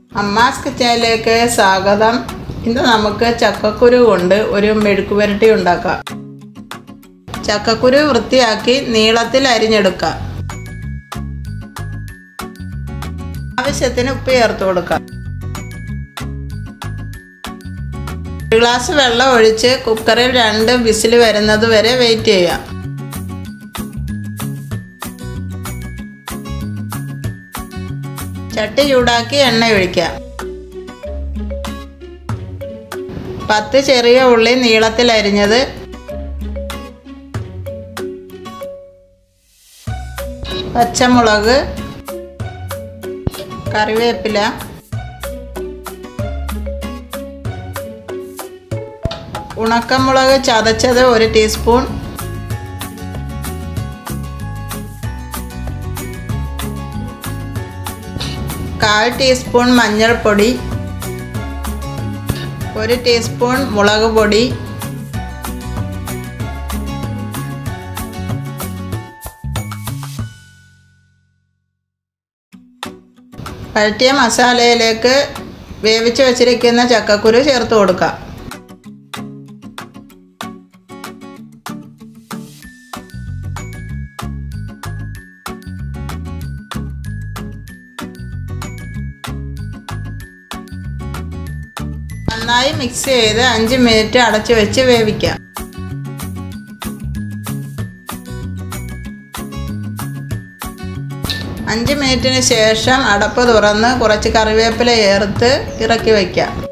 അമ്മാസ് കിച്ചണിലേക്ക് സ്വാഗതം ഇന്ന് നമുക്ക് ചക്കക്കുരു കൊണ്ട് ഒരു മെഴുക്ക് പുരട്ടി ഉണ്ടാക്കാം ചക്കക്കുരു വൃത്തിയാക്കി നീളത്തിൽ അരിഞ്ഞെടുക്കാം ആവശ്യത്തിന് ഉപ്പ് ചേർത്ത് കൊടുക്കാം ഒരു ഗ്ലാസ് വെള്ളം ഒഴിച്ച് കുക്കറിൽ രണ്ട് വിസിൽ വരുന്നത് വരെ വെയിറ്റ് ചെയ്യാം ചട്ടി ചൂടാക്കി എണ്ണ ഒഴിക്കാം പത്ത് ചെറിയ ഉള്ളി നീളത്തിൽ അരിഞ്ഞത് പച്ചമുളക് കറിവേപ്പില ഉണക്കമുളക് ചതച്ചത് ഒരു ടീസ്പൂൺ കാൽ ടീസ്പൂൺ മഞ്ഞൾപ്പൊടി ഒരു ടീസ്പൂൺ മുളക് പൊടി വഴറ്റിയ മസാലയിലേക്ക് വേവിച്ച് വച്ചിരിക്കുന്ന ചക്കക്കുരു ചേർത്ത് കൊടുക്കാം നന്നായി മിക്സ് ചെയ്ത് അഞ്ച് മിനിറ്റ് അടച്ചു വെച്ച് വേവിക്കാം അഞ്ച് മിനിറ്റിന് ശേഷം അടപ്പ് തുറന്ന് കുറച്ച് കറിവേപ്പില ചേർത്ത് ഇറക്കി വയ്ക്കാം